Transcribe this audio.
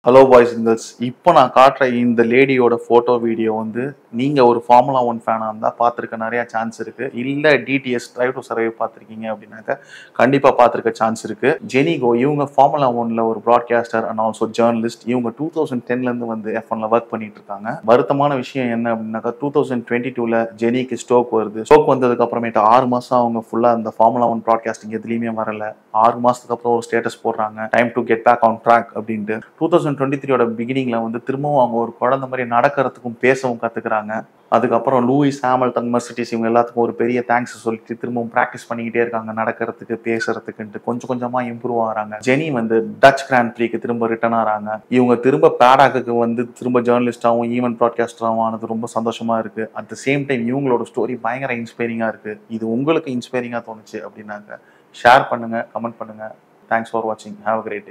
hello boys girls இப்போ நான் காட்டுற இந்த லேடியோட ஃபோட்டோ வீடியோ வந்து நீங்கள் ஒரு ஃபார்முலா ஒன் ஃபேனாக இருந்தால் பார்த்துருக்க நிறையா சான்ஸ் இருக்குது இல்லை டிடிஎஸ் ட்ரைவ் டு சர்வே பார்த்துருக்கீங்க அப்படின்னாக்க கண்டிப்பாக பார்த்துருக்க சான்ஸ் இருக்குது ஜெனிகோ இவங்க ஃபார்முலா ஒன்ல ஒரு ப்ராட்காஸ்டர் அண்ட் ஆல்சோ ஜேர்னலிஸ்ட் இவங்க டூ தௌசண்ட் டென்லேருந்து வந்து எஃப் ஒன்ல ஒர்க் பண்ணிட்டு இருக்காங்க வருத்தமான விஷயம் என்ன அப்படின்னாக்கா டூ தௌசண்ட் டுவெண்ட்டி டூவில் ஜெனிக்கு ஸ்டோக் வருது ஸ்டோக் வந்ததுக்கு அப்புறமேட்டு ஆறு மாதம் அவங்க ஃபுல்லாக அந்த ஃபார்முலா ஒன் ப்ராட்காஸ்டிங் எதுலேயுமே வரல ஆறு மாதத்துக்கு அப்புறம் ஒரு ஸ்டேட்டஸ் போடுறாங்க time to get back on track அப்படின்ட்டு டூ தௌசண்ட் டுவெண்ட்டி த்ரீயோட பிகினிங்ல வந்து திரும்பவும் அவங்க ஒரு குழந்தை மாதிரி நடக்கிறதுக்கும் பேசவும் கத்துக்கிறாங்க அதுக்கப்புறம் லூயிஸ் ஹாமில்டன் மெர்சிட்டிஸ் இவங்க எல்லாத்துக்கும் ஒரு பெரிய தேங்க்ஸ் சொல்லிட்டு திரும்பவும் ப்ராக்டிஸ் பண்ணிக்கிட்டே இருக்காங்க நடக்கிறதுக்கு பேசுறதுக்குன்ட்டு கொஞ்சம் கொஞ்சமா இம்ப்ரூவ் ஆகிறாங்க ஜெனி வந்து டச் கிராண்ட் ப்ரீக்கு திரும்ப ரிட்டர்ன் ஆகிறாங்க இவங்க திரும்ப பேடாக்கு வந்து திரும்ப ஜேர்னலிஸ்டாகவும் ஈவென்ட் ப்ராட்காஸ்டராகவும் ஆனது ரொம்ப சந்தோஷமா இருக்கு அட் த சேம் டைம் இவங்களோட ஸ்டோரி பயங்கர இன்ஸ்பைரிங்கா இருக்கு இது உங்களுக்கு இன்ஸ்பைரிங்கா தோணுச்சு அப்படின்னாக்க ஷேர் பண்ணுங்க கமெண்ட் பண்ணுங்க தேங்க்ஸ் ஃபார் வாட்சிங் ஹேவ் கிரேட்